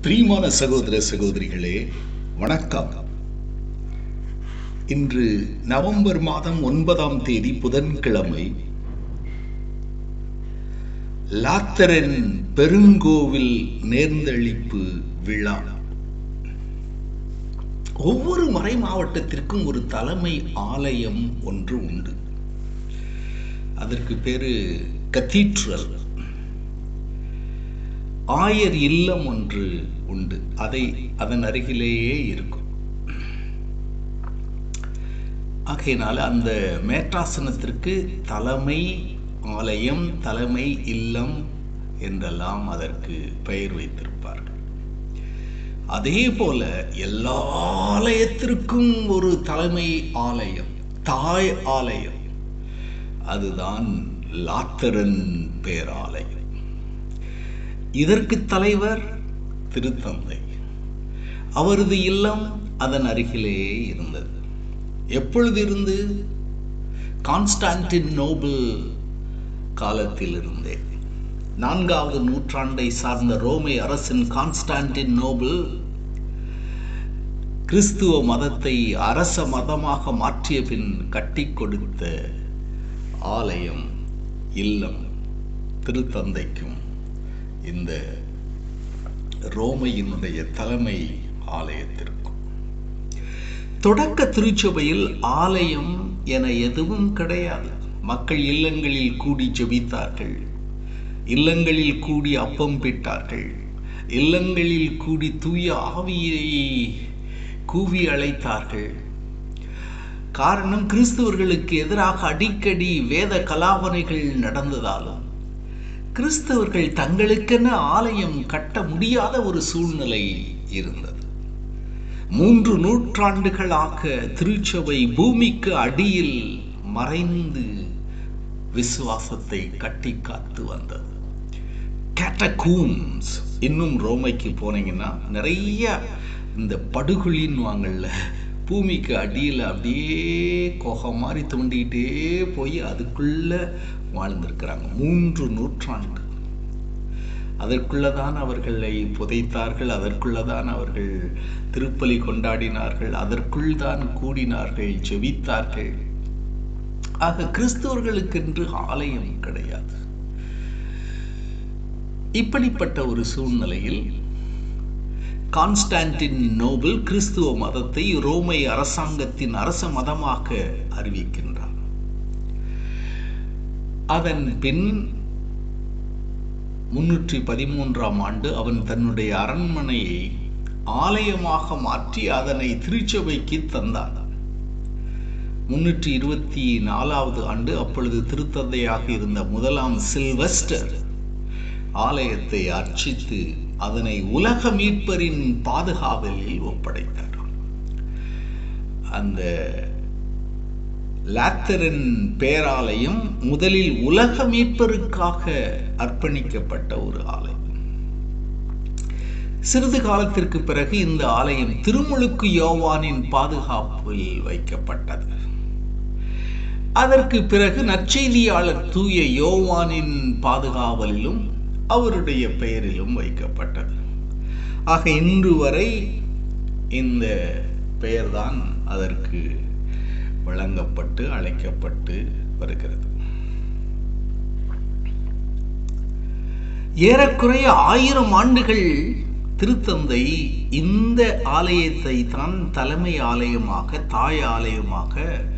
பிரியமான சகோதர சகோதரிகளே வணக்கம் இன்று நவம்பர் மாதம் ஒன்பதாம் தேதி புதன்கிழமை லாத்தரன் பெருங்கோவில் நேர்ந்தளிப்பு விழா ஒவ்வொரு மறை மாவட்டத்திற்கும் ஒரு தலைமை ஆலயம் ஒன்று உண்டு அதற்கு பேரு கத்தீட்ரல் ஆயர் இல்லம் ஒன்று உண்டு அதை அதன் அருகிலேயே இருக்கும் ஆகையினால அந்த மேற்றாசனத்திற்கு தலைமை ஆலயம் தலைமை இல்லம் என்றெல்லாம் அதற்கு பெயர் வைத்திருப்பார்கள் அதே போல எல்லா ஆலயத்திற்கும் ஒரு தலைமை ஆலயம் தாய் ஆலயம் அதுதான் லாத்தரன் பேராலயம் இதற்கு தலைவர் திருத்தந்தை அவரது இல்லம் அதன் அருகிலேயே இருந்தது எப்பொழுது இருந்து கான்ஸ்டான்டின் நோபல் காலத்தில் இருந்தே நான்காவது நூற்றாண்டை சார்ந்த ரோமை அரசன் கான்ஸ்டான்டின் நோபல் கிறிஸ்துவ மதத்தை அரச மதமாக மாற்றிய பின் கட்டி கொடுத்த ஆலயம் இல்லம் திருத்தந்தைக்கும் இந்த ரோமையினுடைய தலைமை ஆலயத்திற்கும் தொடக்க திருச்சபையில் ஆலயம் என எதுவும் கிடையாது மக்கள் இல்லங்களில் கூடி ஜெபித்தார்கள் இல்லங்களில் கூடி அப்பம் பிட்டார்கள் இல்லங்களில் கூடி தூய ஆவியை கூவி அழைத்தார்கள் காரணம் கிறிஸ்தவர்களுக்கு எதிராக அடிக்கடி வேத கலாபனைகள் நடந்ததாலும் கிறிஸ்தவர்கள் தங்களுக்கென ஆலயம் கட்ட முடியாத ஒரு சூழ்நிலை இருந்தது மூன்று நூற்றாண்டுகளாக திருச்சபை பூமிக்கு அடியில் மறைந்து விசுவாசத்தை கட்டி காத்து வந்தது கேட்டகூம்ஸ் இன்னும் ரோமைக்கு போனீங்கன்னா நிறைய இந்த படுகுழின்னு வாங்கல்ல பூமிக்கு அடியில் அப்படியே கொகை மாதிரி தோண்டிக்கிட்டே போய் அதுக்குள்ள வாழ்ந்திருக்கிறாங்க மூன்று நூற்றாண்டு அதற்குள்ளதான் அவர்களை புதைத்தார்கள் அதற்குள்ளதான் அவர்கள் திருப்பலி கொண்டாடினார்கள் அதற்குள் தான் கூடினார்கள் ஜெபித்தார்கள் ஆக கிறிஸ்தவர்களுக்கென்று ஆலயம் கிடையாது இப்படிப்பட்ட ஒரு சூழ்நிலையில் கான்ஸ்டான்டின் நோபல் கிறிஸ்துவ மதத்தை ரோமை அரசாங்கத்தின் அரச மதமாக அறிவிக்கின்றார் அதன் பின் முன்னூற்றி பதிமூன்றாம் ஆண்டு அவன் தன்னுடைய அரண்மனையை ஆலயமாக மாற்றி அதனை திருச்சபைக்கு தந்தான் முன்னூற்றி இருபத்தி நாலாவது ஆண்டு அப்பொழுது திருத்தந்தையாக இருந்த முதலாம் சில்வஸ்டர் ஆலயத்தை அர்ச்சித்து அதனை உலக மீட்பரின் பாதுகாவலில் ஒப்படைத்தார் அந்த லாத்தரன் பேராலயம் முதலில் உலக மீட்பருக்காக அர்ப்பணிக்கப்பட்ட ஒரு ஆலயம் சிறிது காலத்திற்கு பிறகு இந்த ஆலயம் திருமுழுக்கு யோவானின் பாதுகாப்பில் வைக்கப்பட்டது அதற்கு பிறகு நற்செய்தியாளர் தூய யோவானின் பாதுகாவலிலும் அவருடைய பெயரிலும் வைக்கப்பட்டது ஆக இன்று வரை இந்த பெயர்தான் அதற்கு வழங்கப்பட்டு அழைக்கப்பட்டு வருகிறது ஏறக்குறைய ஆயிரம் ஆண்டுகள் திருத்தந்தை இந்த ஆலயத்தை தான் தலைமை ஆலயமாக தாய் ஆலயமாக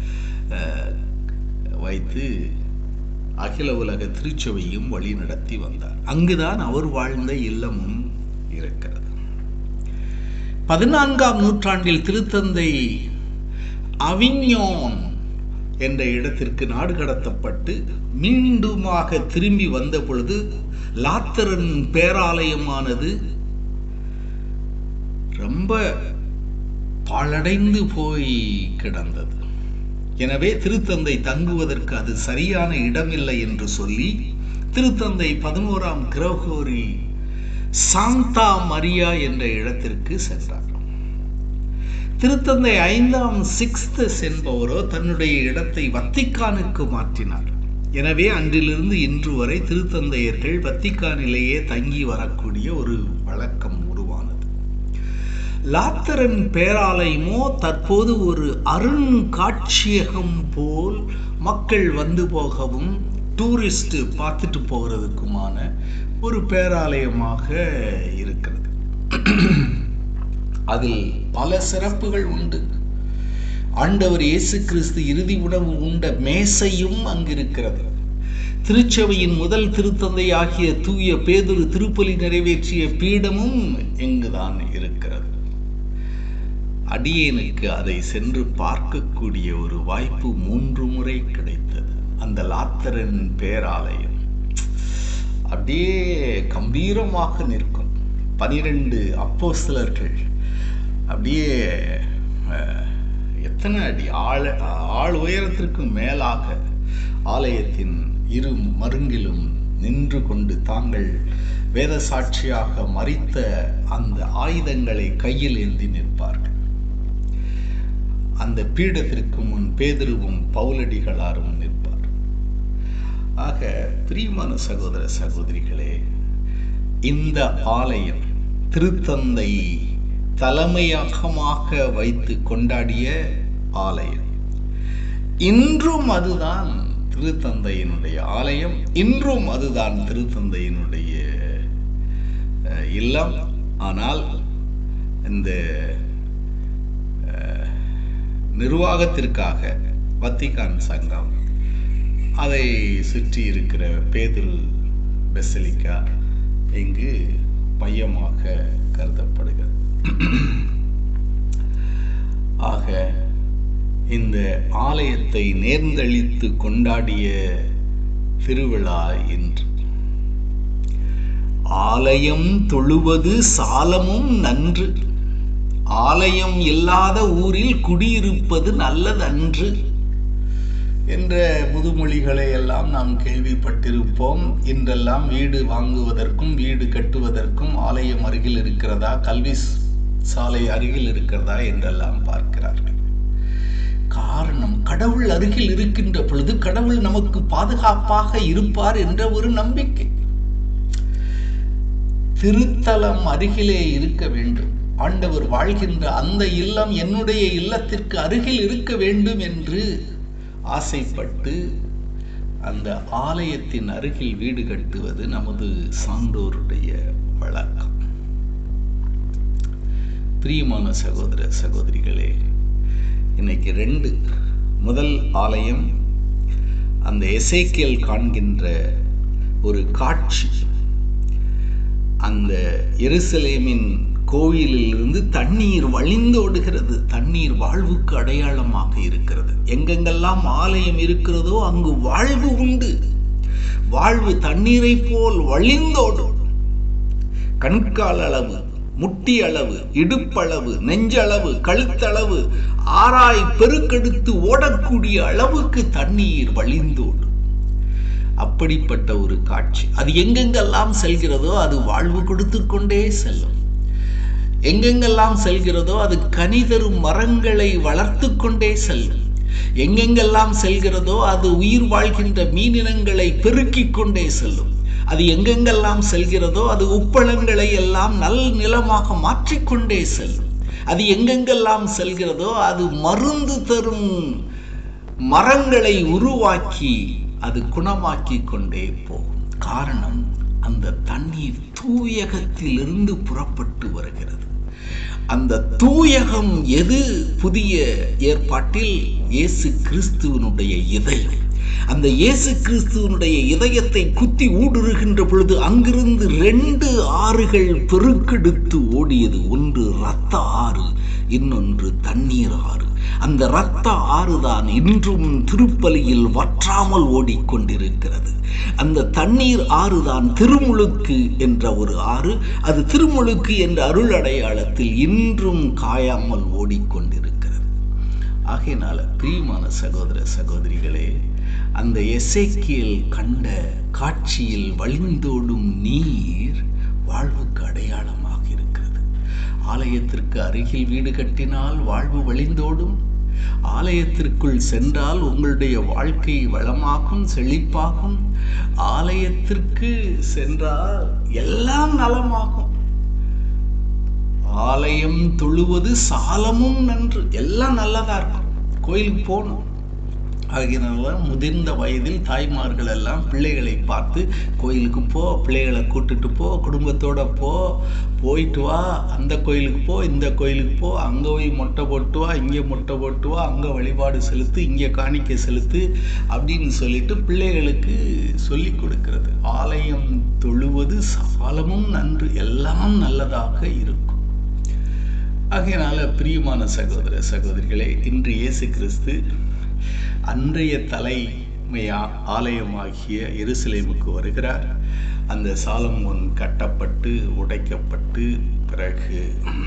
வைத்து அகில உலக திருச்சபையும் வழி நடத்தி வந்தார் அங்குதான் அவர் வாழ்ந்த இல்லமும் இருக்கிறது பதினான்காம் நூற்றாண்டில் திருத்தந்தை அவிஞோன் என்ற இடத்திற்கு நாடு கடத்தப்பட்டு மீண்டுமாக திரும்பி வந்த பொழுது லாத்தரன் பேராலயமானது ரொம்ப பாழடைந்து போய் கிடந்தது எனவே திருத்தந்தை தங்குவதற்கு அது சரியான இடமில்லை என்று சொல்லி திருத்தந்தை பதினோராம் கிரகோரி சாந்தா மரியா என்ற இடத்திற்கு சென்றார் திருத்தந்தை ஐந்தாம் சிக்ஸ்தஸ் என்பவரோ தன்னுடைய இடத்தை வத்திக்கானுக்கு மாற்றினார் எனவே அன்றிலிருந்து இன்று வரை திருத்தந்தையர்கள் வத்திக்கானிலேயே தங்கி வரக்கூடிய ஒரு வழக்கம் உருவானது லாத்தரன் பேராலயமோ தற்போது ஒரு அருங்காட்சியகம் போல் மக்கள் வந்து போகவும் டூரிஸ்ட் பார்த்துட்டு போகிறதுக்குமான ஒரு பேராலயமாக இருக்கிறது அதில் பல சிறப்புகள் உண்டு ஆண்டவர் இயேசு கிறிஸ்து இறுதி உணவு உண்ட மேசையும் அங்கிருக்கிறது திருச்சபையின் முதல் திருத்தந்தை ஆகிய தூய பேதுரு திருப்பலி நிறைவேற்றிய பீடமும் இங்குதான் இருக்கிறது அடியேனுக்கு அதை சென்று பார்க்கக்கூடிய ஒரு வாய்ப்பு மூன்று முறை கிடைத்தது அந்த லாத்தரன் பேராலயம் அப்படியே கம்பீரமாக நிற்கும் பனிரெண்டு அப்போஸ்தலர்கள் அப்படியே எத்தனை அடி ஆழ ஆள் உயரத்திற்கு மேலாக ஆலயத்தின் இரு மருங்கிலும் நின்று கொண்டு தாங்கள் வேத சாட்சியாக மறித்த அந்த ஆயுதங்களை கையில் ஏந்தி நிற்பார்கள் அந்த பீடத்திற்கு முன் பேதிருவும் பவுலடிகளாரும் நிற்பார் ஆக பிரியமான சகோதர சகோதரிகளே இந்த ஆலயம் திருத்தந்தை தலைமையகமாக வைத்து கொண்டாடிய ஆலயம் இன்றும் அதுதான் திருத்தந்தையினுடைய ஆலயம் இன்றும் அதுதான் திருத்தந்தையினுடைய இல்லம் ஆனால் இந்த நிர்வாகத்திற்காக வத்திகான் சங்கம் அதை சுற்றி இருக்கிற பேதுரு பெசலிக்கா இங்கு மையமாக கருதப்படுகிறது ஆக இந்த ஆலயத்தை நேர்ந்தளித்து கொண்டாடிய திருவிழா இன்று ஆலயம் தொழுவது சாலமும் நன்று ஆலயம் இல்லாத ஊரில் குடியிருப்பது நல்லதன்று என்ற முதுமொழிகளை எல்லாம் நாம் கேள்விப்பட்டிருப்போம் இன்றெல்லாம் வீடு வாங்குவதற்கும் வீடு கட்டுவதற்கும் ஆலயம் அருகில் இருக்கிறதா கல்வி சாலை அருகில் இருக்கிறதா என்றெல்லாம் பார்க்கிறார்கள் காரணம் கடவுள் அருகில் இருக்கின்ற பொழுது கடவுள் நமக்கு பாதுகாப்பாக இருப்பார் என்ற ஒரு நம்பிக்கை திருத்தலம் அருகிலே இருக்க வேண்டும் ஆண்டவர் வாழ்கின்ற அந்த இல்லம் என்னுடைய இல்லத்திற்கு அருகில் இருக்க வேண்டும் என்று ஆசைப்பட்டு அந்த ஆலயத்தின் அருகில் வீடு கட்டுவது நமது சான்றோருடைய வழக்கம் பிரியமான சகோதர சகோதரிகளே இன்னைக்கு ரெண்டு முதல் ஆலயம் அந்த எசைக்கியல் காண்கின்ற ஒரு காட்சி அந்த எருசலேமின் கோயிலில் இருந்து தண்ணீர் வழிந்தோடுகிறது தண்ணீர் வாழ்வுக்கு அடையாளமாக இருக்கிறது எங்கெங்கெல்லாம் ஆலயம் இருக்கிறதோ அங்கு வாழ்வு உண்டு வாழ்வு தண்ணீரை போல் வழிந்தோடும் கண்கால் அளவு முட்டி அளவு இடுப்பளவு நெஞ்சளவு கழுத்தளவு ஆராய் பெருக்கெடுத்து ஓடக்கூடிய அளவுக்கு தண்ணீர் வழிந்தோடும் அப்படிப்பட்ட ஒரு காட்சி அது எங்கெங்கெல்லாம் செல்கிறதோ அது வாழ்வு கொடுத்து கொண்டே செல்லும் எங்கெங்கெல்லாம் செல்கிறதோ அது கனி தரும் மரங்களை வளர்த்து கொண்டே செல்லும் எங்கெங்கெல்லாம் செல்கிறதோ அது உயிர் வாழ்கின்ற மீனினங்களை பெருக்கிக் கொண்டே செல்லும் அது எங்கெங்கெல்லாம் செல்கிறதோ அது உப்பளங்களை எல்லாம் நல் நிலமாக மாற்றிக்கொண்டே செல்லும் அது எங்கெங்கெல்லாம் செல்கிறதோ அது மருந்து தரும் மரங்களை உருவாக்கி அது குணமாக்கி கொண்டே போகும் காரணம் அந்த தண்ணீர் தூயகத்திலிருந்து புறப்பட்டு வருகிறது அந்த தூயகம் எது புதிய ஏற்பாட்டில் இயேசு கிறிஸ்துவனுடைய இதயம் அந்த இயேசு கிறிஸ்துவனுடைய இதயத்தை குத்தி ஊடுருகின்ற பொழுது அங்கிருந்து ரெண்டு ஆறுகள் பெருக்கெடுத்து ஓடியது ஒன்று இரத்த ஆறு இன்னொன்று தண்ணீர் ஆறு அந்த இரத்த ஆறுதான் இன்றும் திருப்பலியில் வற்றாமல் ஓடிக்கொண்டிருக்கிறது அந்த தண்ணீர் ஆறுதான் திருமுழுக்கு என்ற ஒரு ஆறு அது திருமுழுக்கு என்ற அருள் அடையாளத்தில் இன்றும் காயாமல் ஓடிக்கொண்டிருக்கிறது ஆகையினால பிரியமான சகோதர சகோதரிகளே அந்த எசேக்கியல் கண்ட காட்சியில் வழிந்தோடும் நீர் வாழ்வுக்கு அடையாளமாக இருக்கிறது ஆலயத்திற்கு அருகில் வீடு கட்டினால் வாழ்வு வழிந்தோடும் ஆலயத்திற்குள் சென்றால் உங்களுடைய வாழ்க்கை வளமாகும் செழிப்பாகும் ஆலயத்திற்கு சென்றால் எல்லாம் நலமாகும் ஆலயம் தொழுவது சாலமும் நன்று எல்லாம் நல்லதா இருக்கும் கோயிலுக்கு போகணும் ஆகியனால முதிர்ந்த வயதில் தாய்மார்கள் எல்லாம் பிள்ளைகளை பார்த்து கோயிலுக்கு போ பிள்ளைகளை கூட்டிட்டு போ குடும்பத்தோட போ போயிட்டு வா அந்த கோயிலுக்கு போ இந்த கோயிலுக்கு போ அங்கே போய் மொட்டை போட்டு வா இங்கே மொட்டை போட்டு வா அங்கே வழிபாடு செலுத்து இங்கே காணிக்கை செலுத்து அப்படின்னு சொல்லிட்டு பிள்ளைகளுக்கு சொல்லி கொடுக்கிறது ஆலயம் தொழுவது சாலமும் நன்று எல்லாம் நல்லதாக இருக்கும் ஆகையினால பிரியமான சகோதர சகோதரிகளே இன்று இயேசு கிறிஸ்து அன்றைய தலைமையா ஆலயமாகிய எருசலேமுக்கு வருகிறார் அந்த சாலமோன் கட்டப்பட்டு உடைக்கப்பட்டு பிறகு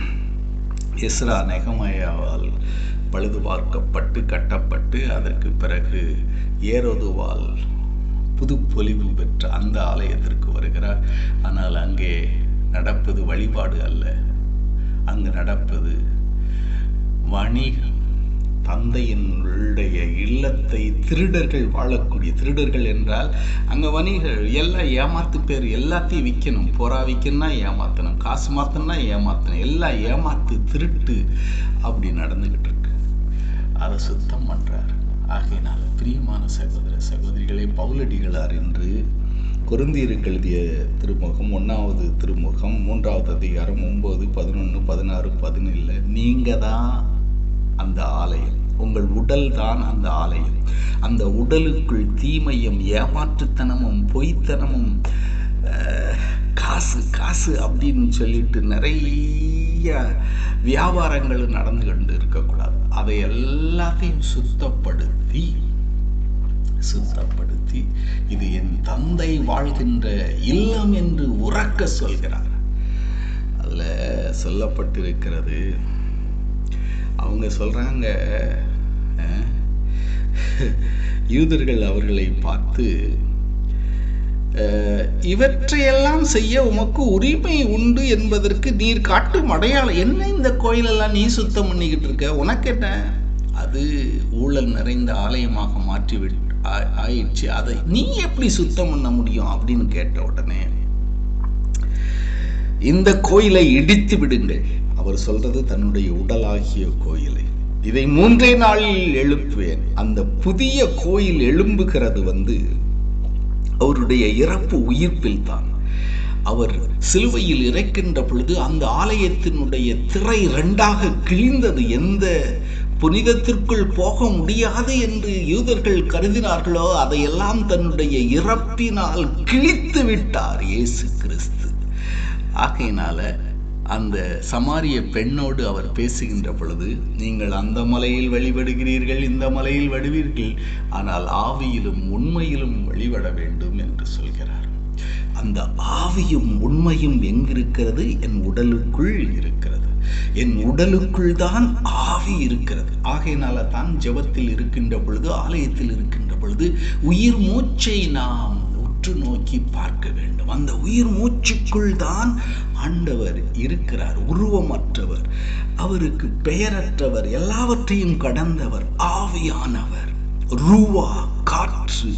எஸ்ரா நெகமயாவால் பழுது பார்க்கப்பட்டு கட்டப்பட்டு அதற்கு பிறகு ஏரோதுவால் புது பொலிவு பெற்ற அந்த ஆலயத்திற்கு வருகிறார் ஆனால் அங்கே நடப்பது வழிபாடு அல்ல அங்கு நடப்பது வணிகம் தந்தையினுடைய இல்லத்தை திருடர்கள் வாழக்கூடிய திருடர்கள் என்றால் அங்க வணிகர்கள் எல்லாம் ஏமாத்து பேர் எல்லாத்தையும் விற்கணும் புறா விற்கணும்னா ஏமாத்தணும் காசு மாத்தணும்னா ஏமாத்தணும் எல்லாம் ஏமாத்து திருட்டு அப்படி நடந்துகிட்டு இருக்கு அதை சுத்தம் பண்றார் ஆகையினால பிரியமான சகோதர சகோதரிகளை பவுலடிகளார் என்று கொருந்தியருக்கு எழுதிய திருமுகம் ஒன்றாவது திருமுகம் மூன்றாவது அதிகாரம் ஒன்பது பதினொன்று பதினாறு பதினேழுல நீங்க தான் அந்த ஆலயம் உங்கள் உடல் தான் அந்த ஆலயம் அந்த உடலுக்குள் தீமையும் ஏமாற்றுத்தனமும் பொய்த்தனமும் அஹ், காசு காசு அப்படின்னு சொல்லிட்டு நிறைய வியாபாரங்கள் நடந்து கொண்டு இருக்கக்கூடாது அதை எல்லாத்தையும் சுத்தப்படுத்தி சுத்தப்படுத்தி இது என் தந்தை வாழ்கின்ற இல்லம் என்று உறக்க சொல்கிறார் அதுல சொல்லப்பட்டிருக்கிறது அவங்க சொல்றாங்க அஹ், யூதர்கள் அவர்களை பார்த்து அஹ், இவற்றையெல்லாம் செய்ய உமக்கு உரிமை உண்டு என்பதற்கு நீர் காட்டும் அடையாளம் என்ன இந்த கோயிலெல்லாம் நீ சுத்தம் பண்ணிக்கிட்டு இருக்க உனக்கு என்ன அது ஊழல் நிறைந்த ஆலயமாக மாற்றி விட் ஆ- ஆயிடுச்சு அதை நீ எப்படி சுத்தம் பண்ண முடியும் அப்படின்னு கேட்ட உடனே இந்த கோயிலை இடித்து விடுங்கள் அவர் சொல்றது தன்னுடைய உடலாகிய கோயிலை இதை மூன்றே நாளில் எழுப்புவேன் அந்த புதிய கோயில் எழும்புகிறது வந்து அவருடைய இறப்பு உயிர்ப்பில் தான் அவர் சிலுவையில் இறக்கின்ற பொழுது அந்த ஆலயத்தினுடைய திரை இரண்டாக கிழிந்தது எந்த புனிதத்திற்குள் போக முடியாது என்று யூதர்கள் கருதினார்களோ அதையெல்லாம் தன்னுடைய இறப்பினால் கிழித்து விட்டார் இயேசு கிறிஸ்து ஆகையினால அந்த சமாரிய பெண்ணோடு அவர் பேசுகின்ற பொழுது நீங்கள் அந்த மலையில் வழிபடுகிறீர்கள் இந்த மலையில் வடுவீர்கள் ஆனால் ஆவியிலும் உண்மையிலும் வழிபட வேண்டும் என்று சொல்கிறார் அந்த ஆவியும் உண்மையும் எங்கிருக்கிறது என் உடலுக்குள் இருக்கிறது என் உடலுக்குள் தான் ஆவி இருக்கிறது ஆகையினால தான் ஜெபத்தில் இருக்கின்ற பொழுது ஆலயத்தில் இருக்கின்ற பொழுது உயிர் மூச்சை நாம் உற்று நோக்கி பார்க்க வேண்டும் அந்த உயிர் மூச்சுக்குள் தான் ஆண்டவர் இருக்கிறார் உருவமற்றவர் அவருக்கு பெயரற்றவர் எல்லாவற்றையும் கடந்தவர் ஆவியானவர் ரூவா காற்று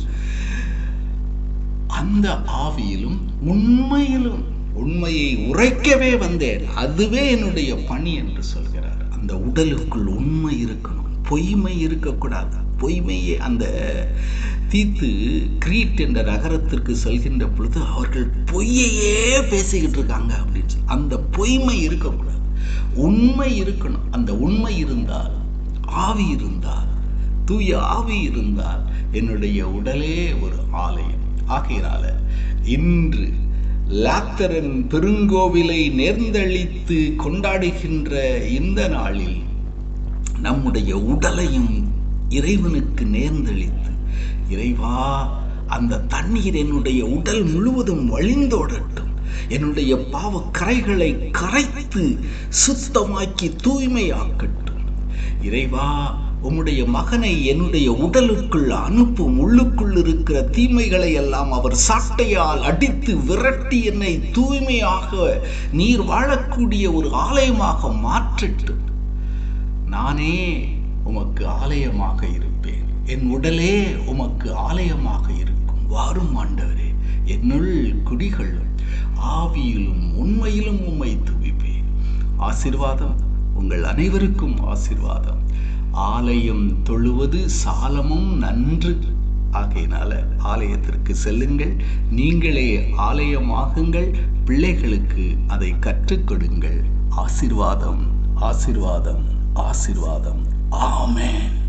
அந்த ஆவியிலும் உண்மையிலும் உண்மையை உரைக்கவே வந்தேன் அதுவே என்னுடைய பணி என்று சொல்கிறார் அந்த உடலுக்குள் உண்மை இருக்கணும் பொய்மை இருக்கக்கூடாது பொய்மையே அந்த தீத்து கிரீட் என்ற நகரத்திற்கு செல்கின்ற பொழுது அவர்கள் பொய்யையே பேசிக்கிட்டு இருக்காங்க அப்படின்னு சொல்லி அந்த பொய்மை இருக்கக்கூடாது உண்மை இருக்கணும் அந்த உண்மை இருந்தால் ஆவி இருந்தால் தூய ஆவி இருந்தால் என்னுடைய உடலே ஒரு ஆலயம் ஆகையினால இன்று லாத்தரன் பெருங்கோவிலை நேர்ந்தளித்து கொண்டாடுகின்ற இந்த நாளில் நம்முடைய உடலையும் இறைவனுக்கு நேர்ந்தளித்து இறைவா அந்த தண்ணீர் என்னுடைய உடல் முழுவதும் வழிந்தோடட்டும் என்னுடைய பாவ கரைகளை கரைத்து சுத்தமாக்கி தூய்மையாக்கட்டும் இறைவா உம்முடைய மகனை என்னுடைய உடலுக்குள் அனுப்பும் உள்ளுக்குள் இருக்கிற தீமைகளை எல்லாம் அவர் சாட்டையால் அடித்து விரட்டி என்னை தூய்மையாக நீர் வாழக்கூடிய ஒரு ஆலயமாக மாற்றட்டும் நானே உமக்கு ஆலயமாக இருப்பேன் என் உடலே உமக்கு ஆலயமாக இருக்கும் வாரும் ஆண்டவரே என்னுள் குடிகளும் ஆவியிலும் உண்மையிலும் உம்மை துதிப்பேன் ஆசிர்வாதம் உங்கள் அனைவருக்கும் ஆசிர்வாதம் ஆலயம் தொழுவது சாலமும் நன்று ஆகையினால ஆலயத்திற்கு செல்லுங்கள் நீங்களே ஆலயமாகுங்கள் பிள்ளைகளுக்கு அதை கற்றுக் கொடுங்கள் ஆசிர்வாதம் ஆசிர்வாதம் ஆசிர்வாதம் ஆமென்